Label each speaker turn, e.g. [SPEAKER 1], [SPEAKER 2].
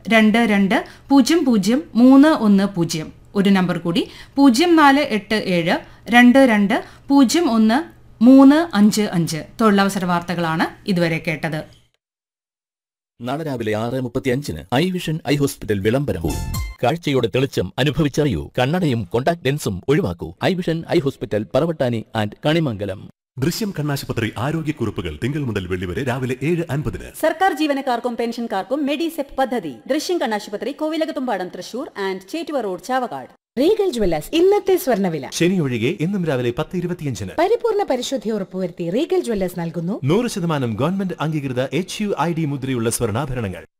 [SPEAKER 1] രണ്ട് രണ്ട് പൂജ്യം പൂജ്യം മൂന്ന് ഒന്ന് പൂജ്യം ഒരു നമ്പർ കൂടി പൂജ്യം നാല് എട്ട് ഏഴ് രണ്ട് രണ്ട് പൂജ്യം ഒന്ന് മൂന്ന് അഞ്ച് അഞ്ച് തൊഴിലവസര വാർത്തകളാണ് ഇതുവരെ കേട്ടത്
[SPEAKER 2] നാളെ രാവിലെ ആറ് മുപ്പത്തി അഞ്ചിന് ഐ വിഷൻ ഐ ഹോസ്പിറ്റൽ വിളംബരവും കാഴ്ചയുടെ തെളിച്ചം അനുഭവിച്ചറിയൂ കണ്ണടയും കോണ്ടാക്ട് ലെൻസും ഒഴിവാക്കൂ eye vision eye hospital Paravattani and Kanimangalam
[SPEAKER 3] Drishyam കണ്ണാശുപത്രി ആരോഗ്യക്കുറിപ്പുകൾ തിങ്കൾ മുതൽ വെള്ളി വരെ രാവിലെ ഏഴ് അൻപതിന്
[SPEAKER 4] സർക്കാർ ജീവനക്കാർക്കും പെൻഷൻകാർക്കും മെഡിസെപ് പദ്ധതി ദൃശ്യം കണ്ണാശുപത്രി Kovilakathumpadam Thrissur and Chettuva road Chavakkad
[SPEAKER 5] Regal jewellers ഇന്നത്തെ സ്വർണ്ണവില
[SPEAKER 6] ശനി ഒഴികെ എന്നും രാവിലെ പത്ത് ഇരുപത്തിയഞ്ചിന്
[SPEAKER 5] പരിപൂർണ പരിശുദ്ധി ഉറപ്പുവരുത്തി റീഗൽ ജ്വല്ലേഴ്സ് നൽകുന്നു
[SPEAKER 6] നൂറ് ശതമാനം ഗവൺമെന്റ് അംഗീകൃത എച്ച് യു ഐ ഡി മുദ്രയുള്ള സ്വർണ്ണാഭരണങ്ങൾ